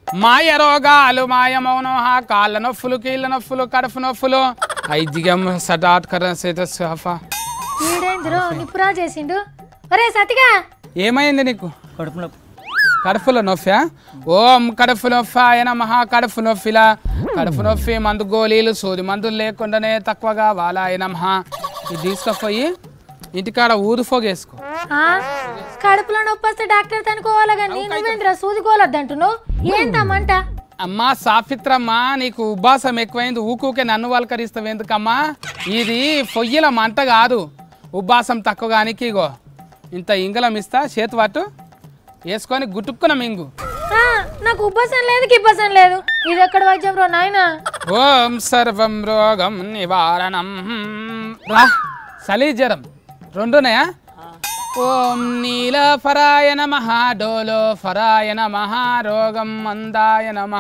మాయ రోగాలు మాయమౌనం హా కాళ్ళ నొప్పులు కీళ్ళ నొప్పులు కడుపు నొప్పులు ఐదిగం సటాట్ కర సేత సఫా వీడేంద్రో నిప్పురా చేసిండు ఒరే సతిగా ఏమైంది నీకు కడుపు నొప్పి కడుపులో నొప్పా ఓం కడుపు నొప్పి ఆయన మహా కడుపు నొప్పిలా కడుపు నొప్పి మందు గోళీలు సూది మందులు లేకుండానే తక్కువగా వాలా ఆయన మహా ఇది తీసుకుపోయి ఇంటికాడ ఊదు ఫోగేసుకో ఆ, కడుపులో నొప్పి వస్తే డాక్టర్ తనుకోవాలి కానీ నువ్వేంద్రా సూదుకోవద్దంటున్నావు ఏంటమ్మంట అమ్మా సాఫిత్రమ్మా నీకు ఉబ్బాసం ఎక్కువైంది ఊకూకే నన్ను వలకరిస్తావు ఎందుకమ్మా ఇది పొయ్యిల మంట కాదు ఉబ్బాసం తక్కువ గానికి ఇగో ఇంత ఇంగలం ఇస్తా చేతి పట్టు వేసుకొని గుట్టుక్కున మింగు ఆ, నాకు ఉబ్బసం లేదు గిబ్బసం లేదు ఇది ఎక్కడ వైద్యం రో నాయనా ఓం సర్వం రోగం నివారణం రా చలి జ్వరం రెండున్నాయా ఓం నీలఫరాయ నమ డోలో ఫరాయ నమ రోగం మందాయ నమ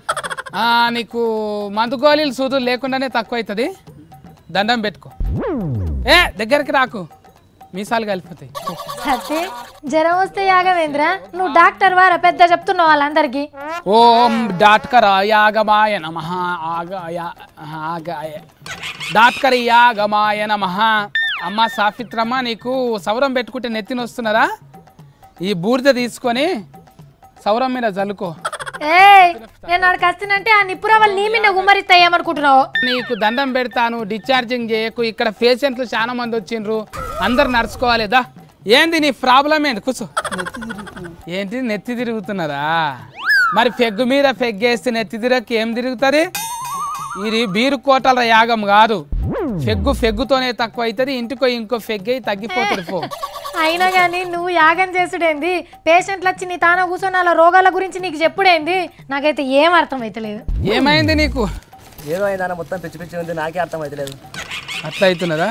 నీకు మందు గోళీలు సూదులు లేకుండానే తక్కువ అవుతుంది దండం పెట్టుకో ఏ దగ్గరికి రాకు మీసాలు కలిపోతాయి సత్తి జ్వరం వస్తే యాగవేంద్ర నువ్వు డాక్టర్ వారా పెద్ద చెప్తున్నావు వాళ్ళందరికీ ఓం డాట్కర యాగమాయ నమ ఆగాయ ఆగాయ డాట్కర యాగమాయ నమ అమ్మ సాఫిత్రమ్మ నీకు సౌరం పెట్టుకుంటే నెత్తిన వస్తున్నారా ఈ బూడిద తీసుకొని సౌరం మీద జల్లుకో ఏయ్ నేను అక్కడికి వస్తానంటే ఆ నిప్పురవలు నీ మీద గుమ్మరిస్తాయి ఏమనుకుంటున్నావు నీకు దండం పెడతాను డిశ్చార్జింగ్ చేయకు ఇక్కడ పేషెంట్లు చాలా మంది వచ్చిండ్రు అందరు నడుచుకోవాలి దా ఏంది నీ ప్రాబ్లం ఏంది కూర్చో ఏంటి నెత్తి తిరుగుతున్నదా మరి పెగ్గు మీద పెగ్గేస్తే నెత్తి తిరగకి ఏం తిరుగుతుంది ఇది బీరు కోటల యాగం కాదు ఫెగ్గు ఫెగ్గుతోనే తక్కువ అవుతుంది ఇంటికో ఇంకో ఫెగ్గు అయి తగ్గిపోతుంది పో అయినా కానీ నువ్వు యాగం చేసుడేంది పేషెంట్లు వచ్చి నీ తాన కూర్చొని అలా రోగాల గురించి నీకు చెప్పుడేంది నాకైతే ఏం అర్థం అవుతలేదు ఏమైంది నీకు ఏదో అయిందన్న మొత్తం పిచ్చి పిచ్చి ఉంది నాకే అర్థం అవుతలేదు అట్లా అవుతున్నదా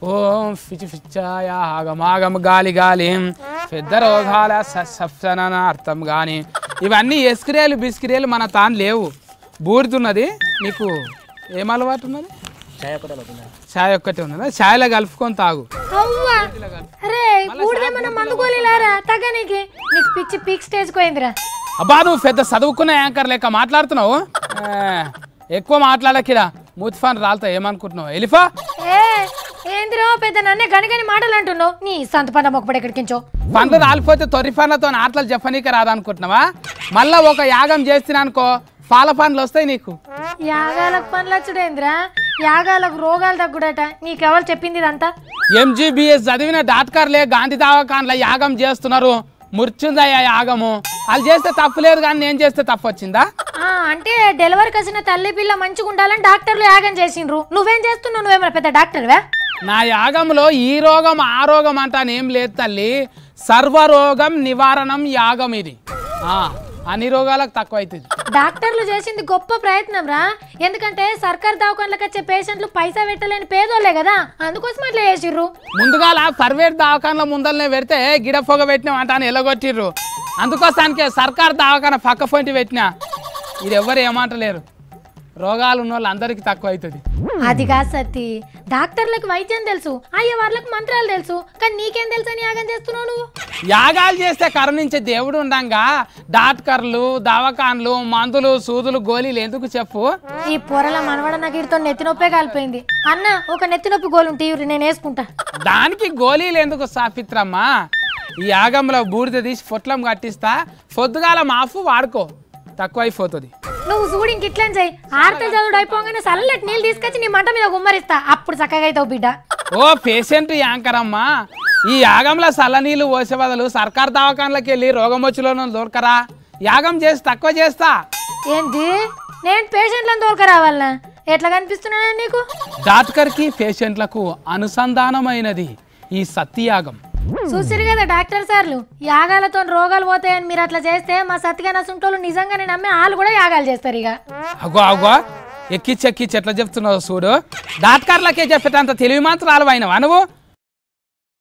ఓం ఫిచి ఫిచ్చాయ ఆగం ఆగం గాలి గాలి పెద్ద రోగాల సప్సన అర్థం కానీ ఇవన్నీ ఎస్క్రేలు బిస్క్రేలు మన తాను లేవు బూడుతున్నది నీకు ఏం అలవాటు ఉన్నది ఛాయ్ ఒకటే అవుతుంది ఛాయ్ ఒక్కటే ఉన్నదా ఛాయ్లో కలుపుకొని తాగు అవ్వా అరే బూడిదేమన్నా మందుకోలేరా తగ్గనీకి నీకు పిచ్చి పీక్ స్టేజ్ పోయిందిరా అబ్బా నువ్వు పెద్ద చదువుకున్న యాంకర్ లెక్క మాట్లాడుతున్నావు ఆ, ఎక్కువ మాట్లాడకిరా మూతిఫాన్ రాలతా ఏమనుకుంటున్నావు ఎలిఫా ఏ ఏందిరో పెద్ద నన్నే గనిగని మాటలు అంటున్నావు నీ సంత పంట మొక్కపడి ఎక్కడికించో పండ్లు రాలిపోతే తొరి పండ్లతో ఆటలు చెప్పనీకి రాదనుకుంటున్నావా మళ్ళా ఒక యాగం చేస్తున్నానుకో పాల పండ్లు వస్తాయి నీకు యాగాలకు పనులచ్చుడేంద్రా యాగాలకు రోగాలు తగ్గుడట నీకెవరు చెప్పింది ఇదంతా ఎంజీబీఎస్ చదివిన డాక్టర్లే గాంధీ దవాఖాన్ల యాగం చేస్తున్నారు ముర్చుందయ్యా యాగము వాళ్ళు చేస్తే తప్పు లేదు కానీ నేను చేస్తే తప్పు వచ్చిందా ఆ, అంటే డెలివరీకి వచ్చిన తల్లి పిల్ల మంచిగా ఉండాలని డాక్టర్లు యాగం చేసిండ్రు నువ్వేం చేస్తున్నావు నువ్వేమైనా పెద్ద డాక్టర్వా నా యాగంలో ఈ రోగం ఆ రోగం అంటాను ఏం లేదు తల్లి సర్వరోగం నివారణం యాగం ఇది ఆ, అన్ని రోగాలకు తక్కువ అవుతుంది డాక్టర్లు చేసింది గొప్ప ప్రయత్నం రా ఎందుకంటే సర్కార్ దవాఖాన్లకు వచ్చే పేషెంట్లు పైసా పెట్టలేని పేదోళ్ళే కదా అందుకోసం అట్లా చేసిర్రు ముందుగా ప్రైవేట్ దవాఖానలో ముందరనే పెడితే గిడ పొగ పెట్టినాం అంటాను ఎలగొట్టిర్రు అందుకోసానికే సర్కార్ దవాఖాన పక్క పొంటి పెట్టినా ఇది ఎవ్వరు ఏమంటలేరు రోగాలు ఉన్న వాళ్ళు అందరికీ తక్కువ అవుతుంది అది కాదు సత్తి డాక్టర్లకు వైద్యం తెలుసు అయ్యే వాళ్ళకి మంత్రాలు తెలుసు కానీ నీకేం తెలుసు అని యాగం చేస్తున్నావు నువ్వు యాగాలు చేస్తే కరుణించే దేవుడు ఉండంగా డాక్టర్లు దవాఖాన్లు మందులు సూదులు గోళీలు ఎందుకు చెప్పు ఈ పొరల మనవడ నగిరితో నెత్తి నొప్పే కాలిపోయింది అన్న ఒక నెత్తి నొప్పి గోలు ఉంటే ఇవ్వరు నేను వేసుకుంటా దానికి గోళీలు ఎందుకు సాపిత్రమ్మా ఈ యాగంలో బూడిద తీసి పొట్లం కట్టిస్తా పొద్దుగాల మాఫు వాడుకో తక్కువ అయిపోతుంది నువ్వు చూడు ఇంక ఇట్లేం చెయ్యి ఆర్తలు చదువుడు అయిపోగానే చల్లటి నీళ్ళు తీసుకొచ్చి నీ మంట మీద గుమ్మరిస్తా అప్పుడు చక్కగా అవుతావు బిడ్డ ఓ పేషెంట్ యాంకర్ అమ్మా ఈ యాగంలో చల్లనీళ్ళు పోసే బదులు సర్కార్ దవాఖానలకు వెళ్ళి రోగం వచ్చిలో దొరకరా యాగం చేసి తక్కువ చేస్తా ఏంటి నేను పేషెంట్లను తోలుకరావాలనా ఎట్లా కనిపిస్తున్నానా నీకు డాక్టర్కి పేషెంట్లకు అనుసంధానమైనది ఈ సత్యయాగం చూసిరు కదా డాక్టర్ సార్లు యాగాలతో రోగాలు పోతాయని మీరు అట్లా చేస్తే మా సత్తిగా నసుంటోళ్ళు నిజంగానే నమ్మి వాళ్ళు కూడా యాగాలు చేస్తారు ఇక అగో అగో ఎక్కిచ్చి ఎక్కిచ్చి ఎట్లా చెప్తున్నావు చూడు డాక్టర్లకే చెప్పేటంత తెలివి మాత్రాలు అయినవా నువ్వు